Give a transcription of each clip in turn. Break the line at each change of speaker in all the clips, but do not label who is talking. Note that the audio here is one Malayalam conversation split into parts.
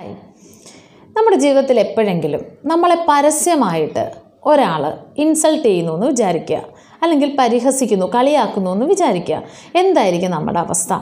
ഹായ്. നമ്മുടെ ജീവിതത്തിൽ എപ്പോഴെങ്കിലും നമ്മളെ പരസ്യമായിട്ട് ഒരാൾ ഇൻസൾട്ട് ചെയ്യുന്നു എന്ന് വിചാരിക്കുക അല്ലെങ്കിൽ പരിഹസിക്കുന്നു കളിയാക്കുന്നു എന്ന് വിചാരിക്കുക എന്തായിരിക്കും നമ്മുടെ അവസ്ഥ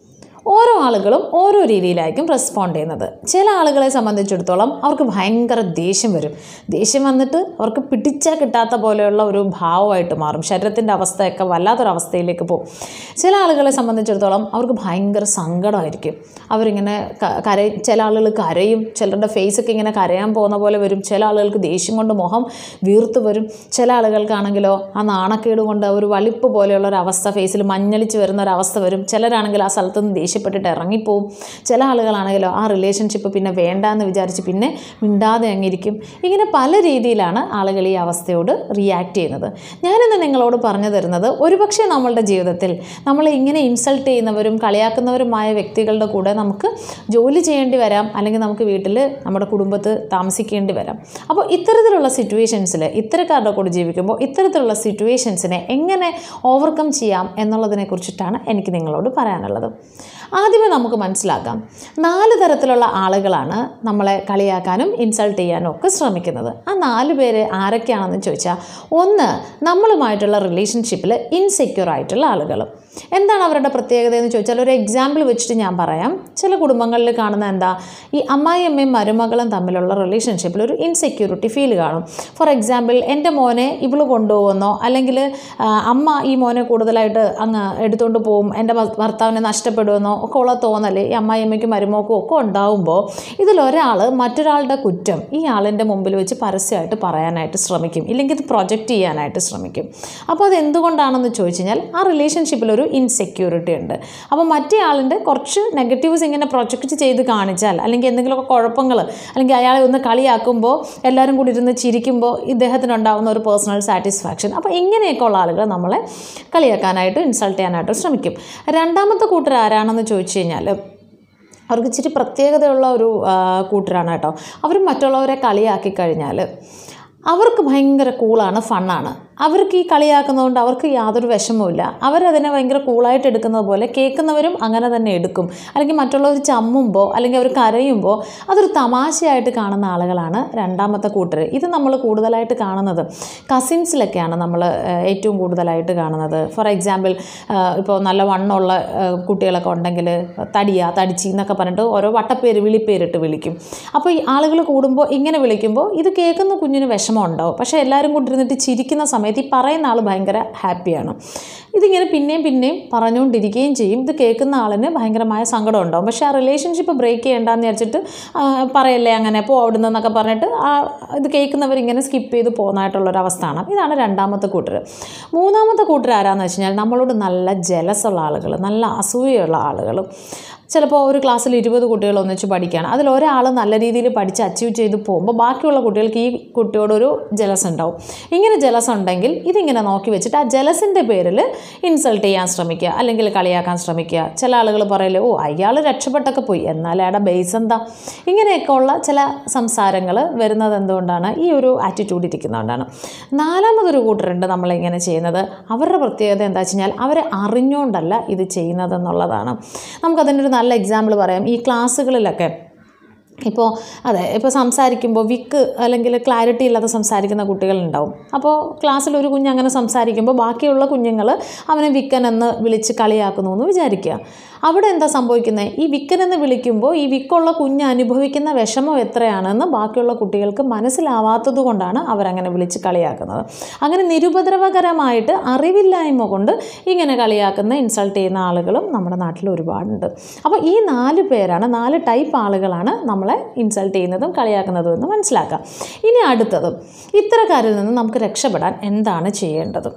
ഓരോ ആളുകളും ഓരോ രീതിയിലായിരിക്കും റെസ്പോണ്ട് ചെയ്യുന്നത് ചില ആളുകളെ സംബന്ധിച്ചിടത്തോളം അവർക്ക് ഭയങ്കര ദേഷ്യം വരും ദേഷ്യം വന്നിട്ട് അവർക്ക് പിടിച്ചാൽ കിട്ടാത്ത പോലെയുള്ള ഒരു ഭാവമായിട്ട് മാറും ശരീരത്തിൻ്റെ അവസ്ഥയൊക്കെ വല്ലാത്തൊരവസ്ഥയിലേക്ക് പോകും ചില ആളുകളെ സംബന്ധിച്ചിടത്തോളം അവർക്ക് ഭയങ്കര സങ്കടമായിരിക്കും അവരിങ്ങനെ ക- കര ചില ആളുകൾ കരയും ചിലരുടെ ഫേസൊക്കെ ഇങ്ങനെ കരയാൻ പോകുന്ന പോലെ വരും ചില ആളുകൾക്ക് ദേഷ്യം കൊണ്ട് മുഖം വീർത്ത് വരും ചില ആളുകൾക്കാണെങ്കിലോ ആ നാണക്കേട് കൊണ്ട് ഒരു വളിപ്പ് പോലെയുള്ള ഒരു അവസ്ഥ ഫേസിൽ മഞ്ഞളിച്ച് വരുന്ന ഒരു അവസ്ഥ വരും ചിലരാണെങ്കിൽ ആ സ്ഥലത്ത് നിന്ന് ദേഷ്യപ്പെട്ടിട്ട് ഇറങ്ങിപ്പോവും ചില ആളുകളാണെങ്കിലോ ആ റിലേഷൻഷിപ്പ് പിന്നെ വേണ്ടാന്ന് വിചാരിച്ച് പിന്നെ മിണ്ടാതെ അങ്ങിരിക്കും ഇങ്ങനെ പല രീതിയിലാണ് ആളുകൾ ഈ അവസ്ഥയോട് റിയാക്ട് ചെയ്യുന്നത് ഞാനിന്ന് നിങ്ങളോട് പറഞ്ഞു തരുന്നത് ഒരുപക്ഷെ നമ്മളുടെ ജീവിതത്തിൽ നമ്മളെ ഇങ്ങനെ ഇൻസൾട്ട് ചെയ്യുന്നവരും കളിയാക്കുന്നവരുമായ വ്യക്തികളുടെ കൂടെ നമുക്ക് ജോലി ചെയ്യേണ്ടി വരാം അല്ലെങ്കിൽ നമുക്ക് വീട്ടിൽ നമ്മുടെ കുടുംബത്ത് താമസിക്കേണ്ടി വരാം അപ്പോൾ ഇത്തരത്തിലുള്ള സിറ്റുവേഷൻസിൽ ഇത്തരക്കാരുടെ കൂടെ ജീവിക്കുമ്പോൾ ഇത്തരത്തിലുള്ള സിറ്റുവേഷൻസിനെ എങ്ങനെ ഓവർകം ചെയ്യാം എന്നുള്ളതിനെ കുറിച്ചിട്ടാണ് എനിക്ക് നിങ്ങളോട് പറയാനുള്ളത് ആദ്യമേ നമുക്ക് മനസ്സിലാക്കാം നാല് തരത്തിലുള്ള ആളുകളാണ് നമ്മളെ കളിയാക്കാനും ഇൻസൾട്ട് ചെയ്യാനും ഒക്കെ ശ്രമിക്കുന്നത് ആ നാല് പേര് ആരൊക്കെയാണെന്ന് ചോദിച്ചാൽ ഒന്ന് നമ്മളുമായിട്ടുള്ള റിലേഷൻഷിപ്പിൽ ഇൻസെക്യൂർ ആയിട്ടുള്ള ആളുകൾ എന്താണ് അവരുടെ പ്രത്യേകത എന്ന് ചോദിച്ചാൽ ഒരു എക്സാമ്പിൾ വെച്ചിട്ട് ഞാൻ പറയാം ചില കുടുംബങ്ങളിൽ കാണുന്ന എന്താ ഈ അമ്മായിയമ്മയും മരുമകളും തമ്മിലുള്ള റിലേഷൻഷിപ്പിൽ ഒരു ഇൻസെക്യൂരിറ്റി ഫീൽ കാണും ഫോർ എക്സാമ്പിൾ എൻ്റെ മോനെ ഇവള് കൊണ്ടുപോകുന്നോ അല്ലെങ്കിൽ ആ, അമ്മ ഈ മോനെ കൂടുതലായിട്ട് അങ്ങ് എടുത്തുകൊണ്ട് പോകും എൻ്റെ ഭ- ഭർത്താവിനെ നഷ്ടപ്പെടുമെന്നോ ഒക്കെ ഉള്ള തോന്നൽ ഈ അമ്മായിയമ്മയ്ക്കും മരുമോക്കും ഒക്കെ ഉണ്ടാവുമ്പോൾ ഇതിലൊരാൾ മറ്റൊരാളുടെ കുറ്റം ഈ ആളിൻ്റെ മുമ്പിൽ വെച്ച് പരസ്യമായിട്ട് പറയാനായിട്ട് ശ്രമിക്കും ഇല്ലെങ്കിൽ ഇത് പ്രൊജക്റ്റ് ചെയ്യാനായിട്ട് ശ്രമിക്കും അപ്പോൾ അത് എന്തുകൊണ്ടാണെന്ന് ചോദിച്ചു കഴിഞ്ഞാൽ ആ റിലേഷൻഷിപ്പിൽ ഒരു ഇൻസെക്യൂരിറ്റി ഉണ്ട് അപ്പോൾ മറ്റേ ആളിൻ്റെ കുറച്ച് നെഗറ്റീവ്സ് ഇങ്ങനെ പ്രൊജക്റ്റ് ചെയ്ത് കാണിച്ചാൽ അല്ലെങ്കിൽ എന്തെങ്കിലുമൊക്കെ കുഴപ്പങ്ങൾ അല്ലെങ്കിൽ അയാളെ ഒന്ന് കളിയാക്കുമ്പോൾ എല്ലാവരും കൂടി ഇരുന്ന് ചിരിക്കുമ്പോൾ ഇദ്ദേഹത്തിന് ഉണ്ടാകുന്ന ഒരു പേഴ്സണൽ സാറ്റിസ്ഫാക്ഷൻ അപ്പോൾ ഇങ്ങനെയൊക്കെ ഉള്ള ആളുകൾ നമ്മളെ കളിയാക്കാനായിട്ട് ഇൻസൾട്ട് ചെയ്യാനായിട്ട് ശ്രമിക്കും രണ്ടാമത്തെ കൂട്ടർ ആരാണെന്ന് ചോദിച്ചു കഴിഞ്ഞാൽ അവർക്ക് ഇച്ചിരി പ്രത്യേകതയുള്ള ഒരു ആ, കൂട്ടരാണ് കേട്ടോ അവർ മറ്റുള്ളവരെ കളിയാക്കി കഴിഞ്ഞാൽ അവർക്ക് ഭയങ്കര കൂളാണ് ഫണ്ണാണ് അവർക്ക് ഈ കളിയാക്കുന്നതുകൊണ്ട് അവർക്ക് യാതൊരു വിഷമവുമില്ല അവരതിനെ ഭയങ്കര കൂളായിട്ട് എടുക്കുന്നത് പോലെ കേൾക്കുന്നവരും അങ്ങനെ തന്നെ എടുക്കും അല്ലെങ്കിൽ മറ്റുള്ളവർ ചമ്മുമ്പോൾ അല്ലെങ്കിൽ അവർ കരയുമ്പോൾ അതൊരു തമാശയായിട്ട് കാണുന്ന ആളുകളാണ് രണ്ടാമത്തെ കൂട്ടർ ഇത് നമ്മൾ കൂടുതലായിട്ട് കാണുന്നത് കസിൻസിലൊക്കെയാണ് നമ്മൾ ഏഹ്, ഏറ്റവും കൂടുതലായിട്ട് കാണുന്നത് ഫോർ എക്സാമ്പിൾ ഇപ്പോൾ നല്ല വണ്ണമുള്ള ഏഹ്, കുട്ടികളൊക്കെ ഉണ്ടെങ്കിൽ തടിയ തടിച്ചി എന്നൊക്കെ പറഞ്ഞിട്ട് ഓരോ വട്ടപ്പേര് വിളിപ്പേരിട്ട് വിളിക്കും അപ്പോൾ ഈ ആളുകൾ കൂടുമ്പോൾ ഇങ്ങനെ വിളിക്കുമ്പോൾ ഇത് കേൾക്കുന്ന കുഞ്ഞിന് വിഷമം ഉണ്ടാവും പക്ഷേ എല്ലാവരും കൊണ്ടിരുന്നിട്ട് ചിരിക്കുന്ന സമയത്ത് ഈ പറയുന്ന ആൾ ഭയങ്കര ഹാപ്പിയാണ് ഇതിങ്ങനെ പിന്നെയും പിന്നെയും പറഞ്ഞുകൊണ്ടിരിക്കുകയും ചെയ്യും ഇത് കേൾക്കുന്ന ആളിന് ഭയങ്കരമായ സങ്കടം ഉണ്ടാവും പക്ഷേ ആ റിലേഷൻഷിപ്പ് ബ്രേക്ക് ചെയ്യേണ്ടെന്ന് വിചാരിച്ചിട്ട് ആ, പറയല്ലേ അങ്ങനെ പോ അവിടെ നിന്നൊക്കെ പറഞ്ഞിട്ട് ആ ഇത് കേൾക്കുന്നവരിങ്ങനെ സ്കിപ്പ് ചെയ്ത് പോകുന്നതായിട്ടുള്ളൊരവസ്ഥയാണ് ഇതാണ് രണ്ടാമത്തെ കൂട്ടർ മൂന്നാമത്തെ കൂട്ടർ ആരാന്ന് വെച്ച് കഴിഞ്ഞാൽ നമ്മളോട് നല്ല ജലസുള്ള ആളുകൾ നല്ല അസൂയുള്ള ആളുകൾ ചിലപ്പോൾ ഒരു ക്ലാസ്സിൽ ഇരുപത് കുട്ടികൾ ഒന്നിച്ച് പഠിക്കുകയാണ് അതിൽ ഒരാൾ നല്ല രീതിയിൽ പഠിച്ച് അച്ചീവ് ചെയ്ത് പോകുമ്പോൾ ബാക്കിയുള്ള കുട്ടികൾക്ക് ഈ കുട്ടിയോടൊരു ജലസ് ഉണ്ടാവും ഇങ്ങനെ ജലസ് ഉണ്ടെങ്കിൽ ഇതിങ്ങനെ നോക്കി വെച്ചിട്ട് ആ ജലസിൻ്റെ പേരിൽ ഇൻസൾട്ട് ചെയ്യാൻ ശ്രമിക്കുക അല്ലെങ്കിൽ കളിയാക്കാൻ ശ്രമിക്കുക ചില ആളുകൾ പറയല്ലേ ഓ അയാൾ രക്ഷപ്പെട്ടൊക്കെ പോയി എന്നാൽ അയാളുടെ ബേസ് എന്താ ഇങ്ങനെയൊക്കെ ഉള്ള ചില സംസാരങ്ങൾ വരുന്നത് എന്തുകൊണ്ടാണ് ഈ ഒരു ആറ്റിറ്റ്യൂഡ് ഇരിക്കുന്നതുകൊണ്ടാണ് നാലാമതൊരു കൂട്ടരുണ്ട് നമ്മളിങ്ങനെ ചെയ്യുന്നത് അവരുടെ പ്രത്യേകത എന്താ വെച്ച് കഴിഞ്ഞാൽ അവരെ അറിഞ്ഞുകൊണ്ടല്ല ഇത് ചെയ്യുന്നതെന്നുള്ളതാണ് നമുക്കതിൻ്റെ ഒരു നല്ല എക്സാമ്പിൾ പറയാം ഈ ക്ലാസ്സുകളിലൊക്കെ ഇപ്പോൾ അതെ ഇപ്പോൾ സംസാരിക്കുമ്പോൾ വിക്ക് അല്ലെങ്കിൽ ക്ലാരിറ്റി ഇല്ലാതെ സംസാരിക്കുന്ന കുട്ടികളുണ്ടാവും അപ്പോൾ ക്ലാസ്സിൽ ഒരു കുഞ്ഞ് അങ്ങനെ സംസാരിക്കുമ്പോൾ ബാക്കിയുള്ള കുഞ്ഞുങ്ങൾ അവനെ വിക്കൻ എന്ന് വിളിച്ച് കളിയാക്കുന്നു എന്ന് വിചാരിക്കുക അവിടെ എന്താ സംഭവിക്കുന്നത് ഈ വിക്കൻ എന്ന് വിളിക്കുമ്പോൾ ഈ വിക്കുള്ള കുഞ്ഞ് അനുഭവിക്കുന്ന വിഷമം എത്രയാണെന്ന് ബാക്കിയുള്ള കുട്ടികൾക്ക് മനസ്സിലാവാത്തത് കൊണ്ടാണ് അവരങ്ങനെ വിളിച്ച് കളിയാക്കുന്നത് അങ്ങനെ നിരുപദ്രവകരമായിട്ട് അറിവില്ലായ്മ കൊണ്ട് ഇങ്ങനെ കളിയാക്കുന്ന ഇൻസൾട്ട് ചെയ്യുന്ന ആളുകളും നമ്മുടെ നാട്ടിൽ ഒരുപാടുണ്ട് അപ്പോൾ ഈ നാല് പേരാണ് നാല് ടൈപ്പ് ആളുകളാണ് നമ്മളെ ഇൻസൾട്ട് ചെയ്യുന്നതും കളിയാക്കുന്നതും എന്ന് മനസ്സിലാക്കാം ഇനി അടുത്തത് ഇത്തരക്കാരിൽ നിന്ന് നമുക്ക് രക്ഷപ്പെടാൻ എന്താണ് ചെയ്യേണ്ടത്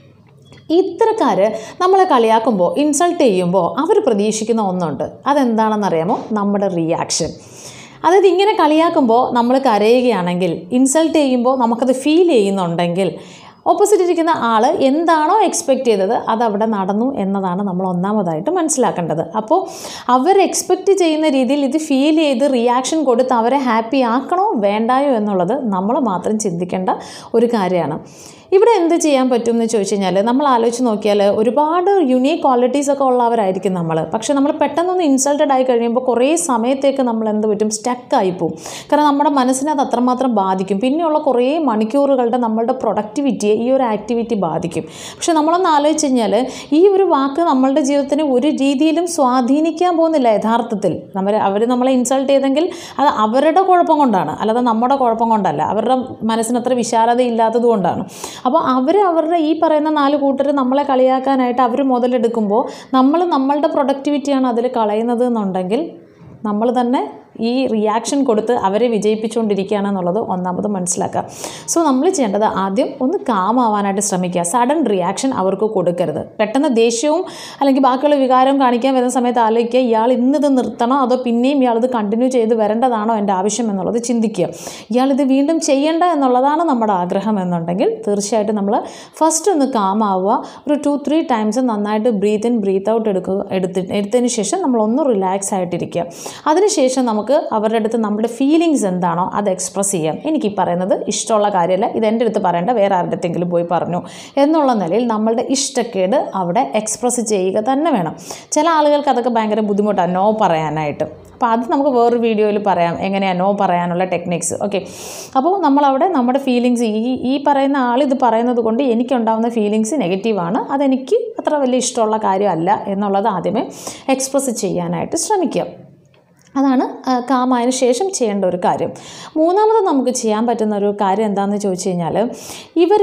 ഇത്തരക്കാർ നമ്മളെ കളിയാക്കുമ്പോൾ ഇൻസൾട്ട് ചെയ്യുമ്പോൾ അവർ പ്രതീക്ഷിക്കുന്ന ഒന്നുണ്ട് അതെന്താണെന്നറിയാമോ നമ്മുടെ റിയാക്ഷൻ അതായത് ഇങ്ങനെ കളിയാക്കുമ്പോൾ നമ്മൾ കരയുകയാണെങ്കിൽ ഇൻസൾട്ട് ചെയ്യുമ്പോൾ നമുക്കത് ഫീൽ ചെയ്യുന്നുണ്ടെങ്കിൽ ഓപ്പോസിറ്റ് ഇരിക്കുന്ന ആൾ എന്താണോ എക്സ്പെക്റ്റ് ചെയ്തത് അതവിടെ നടന്നു എന്നതാണ് നമ്മൾ ഒന്നാമതായിട്ട് മനസ്സിലാക്കേണ്ടത് അപ്പോൾ അവർ എക്സ്പെക്റ്റ് ചെയ്യുന്ന രീതിയിൽ ഇത് ഫീൽ ചെയ്ത് റിയാക്ഷൻ കൊടുത്ത് അവരെ ഹാപ്പി ആക്കണോ വേണ്ടായോ എന്നുള്ളത് നമ്മൾ മാത്രം ചിന്തിക്കേണ്ട ഒരു കാര്യമാണ് ഇവിടെ എന്ത് ചെയ്യാൻ പറ്റും എന്ന് ചോദിച്ചു കഴിഞ്ഞാൽ നമ്മൾ ആലോചിച്ച് നോക്കിയാൽ ഒരുപാട് യുണീക്ക് ക്വാളിറ്റീസ് ഒക്കെ ഉള്ളവരായിരിക്കും നമ്മൾ പക്ഷേ നമ്മൾ പെട്ടെന്നൊന്ന് ഇൻസൾട്ടഡ് ആയി കഴിയുമ്പോൾ കുറേ സമയത്തേക്ക് നമ്മൾ എന്ത് പറ്റും സ്റ്റക്കായി പോകും കാരണം നമ്മുടെ മനസ്സിനെ അത് അത്രമാത്രം ബാധിക്കും പിന്നെയുള്ള കുറേ മണിക്കൂറുകളുടെ നമ്മളുടെ പ്രൊഡക്ടിവിറ്റിയെ ഈ ഒരു ആക്ടിവിറ്റി ബാധിക്കും പക്ഷെ നമ്മളൊന്ന് ആലോചിച്ച് കഴിഞ്ഞാൽ ഈ ഒരു വാക്ക് നമ്മളുടെ ജീവിതത്തിന് ഒരു രീതിയിലും സ്വാധീനിക്കാൻ പോകുന്നില്ല യഥാർത്ഥത്തിൽ നമ്മൾ അവർ നമ്മളെ ഇൻസൾട്ട് ചെയ്തെങ്കിൽ അത് അവരുടെ കുഴപ്പം കൊണ്ടാണ് അല്ലാതെ നമ്മുടെ കുഴപ്പം കൊണ്ടല്ല അവരുടെ മനസ്സിന് അത്ര വിശാലത ഇല്ലാത്തത് കൊണ്ടാണ് അപ്പോൾ അവർ അവരുടെ ഈ പറയുന്ന നാല് കൂട്ടർ നമ്മളെ കളിയാക്കാനായിട്ട് അവർ മുതലെടുക്കുമ്പോൾ നമ്മൾ നമ്മളുടെ പ്രൊഡക്ടിവിറ്റിയാണ് അതിൽ കളയുന്നത് എന്നുണ്ടെങ്കിൽ നമ്മൾ തന്നെ ഈ റിയാക്ഷൻ കൊടുത്ത് അവരെ വിജയിപ്പിച്ചുകൊണ്ടിരിക്കുകയാണ് എന്നുള്ളത് ഒന്നാമത് മനസ്സിലാക്കുക സോ നമ്മൾ ചെയ്യേണ്ടത് ആദ്യം ഒന്ന് കാമാവാനായിട്ട് ശ്രമിക്കുക സഡൻ റിയാക്ഷൻ അവർക്ക് കൊടുക്കരുത് പെട്ടെന്ന് ദേഷ്യവും അല്ലെങ്കിൽ ബാക്കിയുള്ള വികാരവും കാണിക്കാൻ വരുന്ന സമയത്ത് ആലോചിക്കുക ഇയാൾ ഇന്നിത് നിർത്തണോ അതോ പിന്നെയും ഇയാൾ ഇത് കണ്ടിന്യൂ ചെയ്ത് വരേണ്ടതാണോ എൻ്റെ ആവശ്യം എന്നുള്ളത് ചിന്തിക്കുക ഇയാൾ ഇത് വീണ്ടും ചെയ്യേണ്ട എന്നുള്ളതാണ് നമ്മുടെ ആഗ്രഹം എന്നുണ്ടെങ്കിൽ തീർച്ചയായിട്ടും നമ്മൾ ഫസ്റ്റ് ഒന്ന് കാമാവുക ഒരു ടു ത്രീ ടൈംസ് നന്നായിട്ട് ബ്രീത്ത് ഇൻ ബ്രീത്ത് ഔട്ട് എടുക്കുക എടുത്തിട്ട് എടുത്തതിന് ശേഷം നമ്മൾ ഒന്ന് റിലാക്സ് ആയിട്ടിരിക്കുക അതിനുശേഷം നമുക്ക് അവരുടെ അടുത്ത് നമ്മുടെ ഫീലിങ്സ് എന്താണോ അത് എക്സ്പ്രസ് ചെയ്യാം എനിക്ക് ഈ പറയുന്നത് ഇഷ്ടമുള്ള കാര്യമല്ല ഇത് എൻ്റെ അടുത്ത് പറയേണ്ട വേറെ ആരുടെ അടുത്തെങ്കിലും പോയി പറഞ്ഞു എന്നുള്ള നിലയിൽ നമ്മളുടെ ഇഷ്ടക്കേട് അവിടെ എക്സ്പ്രസ് ചെയ്യുക തന്നെ വേണം ചില ആളുകൾക്ക് അതൊക്കെ ഭയങ്കര ബുദ്ധിമുട്ടാണ് നോ പറയാനായിട്ട് അപ്പോൾ അത് നമുക്ക് വേറൊരു വീഡിയോയിൽ പറയാം എങ്ങനെയാണ് നോ പറയാനുള്ള ടെക്നിക്സ് ഓക്കെ അപ്പോൾ നമ്മളവിടെ നമ്മുടെ ഫീലിങ്സ് ഈ ഈ പറയുന്ന ആൾ ഇത് പറയുന്നത് കൊണ്ട് എനിക്കുണ്ടാകുന്ന ഫീലിങ്സ് നെഗറ്റീവാണ് അതെനിക്ക് അത്ര വലിയ ഇഷ്ടമുള്ള കാര്യമല്ല എന്നുള്ളത് ആദ്യമേ എക്സ്പ്രസ് ചെയ്യാനായിട്ട് ശ്രമിക്കുക അതാണ് ആ, കാമായതിനു ശേഷം ചെയ്യേണ്ട ഒരു കാര്യം മൂന്നാമത് നമുക്ക് ചെയ്യാൻ പറ്റുന്ന ഒരു കാര്യം എന്താണെന്ന് ചോദിച്ചു കഴിഞ്ഞാൽ ഇവർ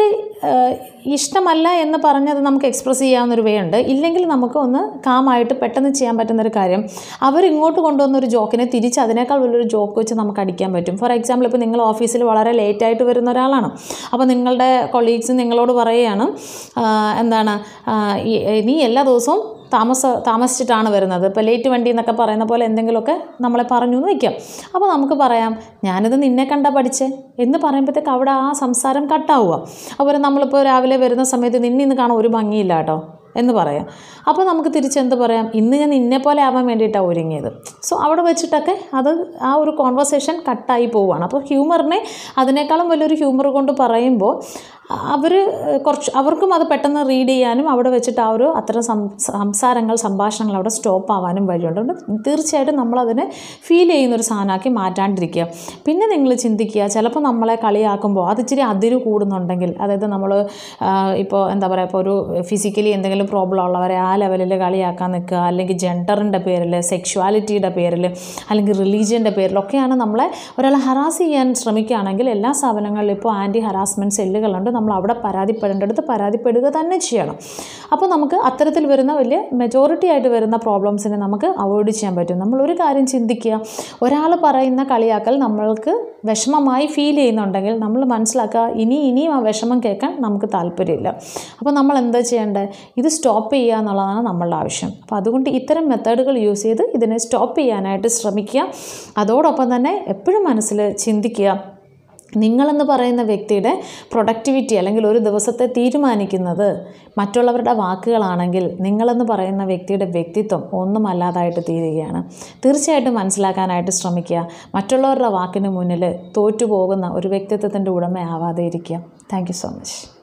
ഇഷ്ടമല്ല എന്ന് പറഞ്ഞത് നമുക്ക് എക്സ്പ്രസ് ചെയ്യാവുന്ന ഒരു വേ ഉണ്ട് ഇല്ലെങ്കിൽ നമുക്ക് ഒന്ന് കാമായിട്ട് പെട്ടെന്ന് ചെയ്യാൻ പറ്റുന്ന ഒരു കാര്യം അവർ ഇങ്ങോട്ട് കൊണ്ടുവന്ന ഒരു ജോക്കിനെ തിരിച്ച് അതിനേക്കാൾ വലിയൊരു ജോക്ക് വെച്ച് നമുക്ക് അടിക്കാൻ പറ്റും ഫോർ എക്സാമ്പിൾ ഇപ്പോൾ നിങ്ങൾ ഓഫീസിൽ വളരെ ലേറ്റ് ആയിട്ട് വരുന്ന ഒരാളാണ് അപ്പോൾ നിങ്ങളുടെ കൊളീഗ്സ് നിങ്ങളോട് പറയുകയാണ് ആ, എന്താണ് ആ, ഈ- നീ എല്ലാ ദിവസവും താമസ താമസിച്ചിട്ടാണ് വരുന്നത് ഇപ്പോൾ ലേറ്റ് വണ്ടി എന്നൊക്കെ പറയുന്ന പോലെ എന്തെങ്കിലുമൊക്കെ നമ്മളെ പറഞ്ഞു എന്ന് വയ്ക്കാം അപ്പോൾ നമുക്ക് പറയാം ഞാനിത് നിന്നെ കണ്ടാ പഠിച്ചേ എന്ന് പറയുമ്പോഴത്തേക്ക് അവിടെ ആ സംസാരം കട്ടാവുക അതുപോലെ നമ്മളിപ്പോൾ രാവിലെ വരുന്ന സമയത്ത് നിന്നെ ഇന്ന് കാണാൻ ഒരു ഭംഗിയില്ല കേട്ടോ എന്ന് പറയാം അപ്പോൾ നമുക്ക് തിരിച്ചെന്ത് പറയാം ഇന്ന് ഞാൻ നിന്നെ പോലെ ആവാൻ വേണ്ടിയിട്ടാണ് ഒരുങ്ങിയത് സോ അവിടെ വെച്ചിട്ടൊക്കെ അത് ആ ഒരു കോൺവെർസേഷൻ കട്ടായി പോവുകയാണ് അപ്പോൾ ഹ്യൂമറിനെ അതിനേക്കാളും വലിയൊരു ഹ്യൂമർ കൊണ്ട് പറയുമ്പോൾ അവർ കുറച്ച് അവർക്കും അത് പെട്ടെന്ന് റീഡ് ചെയ്യാനും അവിടെ വെച്ചിട്ട് ആ ഒരു അത്തരം സം സംസാരങ്ങൾ സംഭാഷണങ്ങൾ അവിടെ സ്റ്റോപ്പ് ആവാനും വഴിയുണ്ട് അതുകൊണ്ട് തീർച്ചയായിട്ടും നമ്മളതിനെ ഫീൽ ചെയ്യുന്ന ഒരു സാധനമാക്കി മാറ്റാണ്ടിരിക്കുക പിന്നെ നിങ്ങൾ ചിന്തിക്കുക ചിലപ്പോൾ നമ്മളെ കളിയാക്കുമ്പോൾ അത് ഇച്ചിരി അതിര് കൂടുന്നുണ്ടെങ്കിൽ അതായത് നമ്മൾ ഇപ്പോൾ എന്താ പറയുക ഇപ്പോൾ ഒരു ഫിസിക്കലി എന്തെങ്കിലും പ്രോബ്ലം ഉള്ളവരെ ആ ലെവലിൽ കളിയാക്കാൻ നിൽക്കുക അല്ലെങ്കിൽ ജെൻഡറിൻ്റെ പേരിൽ സെക്ഷുവാലിറ്റിയുടെ പേരിൽ അല്ലെങ്കിൽ റിലീജിയൻ്റെ പേരിലൊക്കെയാണ് നമ്മളെ ഒരാളെ ഹറാസ് ചെയ്യാൻ ശ്രമിക്കുകയാണെങ്കിൽ എല്ലാ സ്ഥാപനങ്ങളിലും ഇപ്പോൾ ആൻറ്റി ഹറാസ്മെൻറ്റ് സെല്ലുകളുണ്ട് നമ്മൾ അവിടെ പരാതിപ്പെടേണ്ടടുത്ത് പരാതിപ്പെടുക തന്നെ ചെയ്യണം അപ്പോൾ നമുക്ക് അത്തരത്തിൽ വരുന്ന വലിയ മെജോറിറ്റി ആയിട്ട് വരുന്ന പ്രോബ്ലംസിനെ നമുക്ക് അവോയ്ഡ് ചെയ്യാൻ പറ്റും നമ്മൾ ഒരു കാര്യം ചിന്തിക്കുക ഒരാൾ പറയുന്ന കളിയാക്കൽ നമ്മൾക്ക് വിഷമമായി ഫീൽ ചെയ്യുന്നുണ്ടെങ്കിൽ നമ്മൾ മനസ്സിലാക്കുക ഇനി ഇനിയും ആ വിഷമം കേൾക്കാൻ നമുക്ക് താല്പര്യമില്ല അപ്പോൾ നമ്മൾ എന്താ ചെയ്യേണ്ടത് ഇത് സ്റ്റോപ്പ് ചെയ്യുക എന്നുള്ളതാണ് നമ്മളുടെ ആവശ്യം അപ്പോൾ അതുകൊണ്ട് ഇത്തരം മെത്തേഡുകൾ യൂസ് ചെയ്ത് ഇതിനെ സ്റ്റോപ്പ് ചെയ്യാനായിട്ട് ശ്രമിക്കുക അതോടൊപ്പം തന്നെ എപ്പോഴും മനസ്സിൽ ചിന്തിക്കുക നിങ്ങളെന്ന് പറയുന്ന വ്യക്തിയുടെ പ്രൊഡക്ടിവിറ്റി അല്ലെങ്കിൽ ഒരു ദിവസത്തെ തീരുമാനിക്കുന്നത് മറ്റുള്ളവരുടെ വാക്കുകളാണെങ്കിൽ നിങ്ങളെന്ന് പറയുന്ന വ്യക്തിയുടെ വ്യക്തിത്വം ഒന്നുമല്ലാതായിട്ട് തീരുകയാണ് തീർച്ചയായിട്ടും മനസ്സിലാക്കാനായിട്ട് ശ്രമിക്കുക മറ്റുള്ളവരുടെ വാക്കിന് മുന്നിൽ തോറ്റുപോകുന്ന ഒരു വ്യക്തിത്വത്തിൻ്റെ ഉടമയാവാതെ ഇരിക്കുക താങ്ക് യു സോ മച്ച്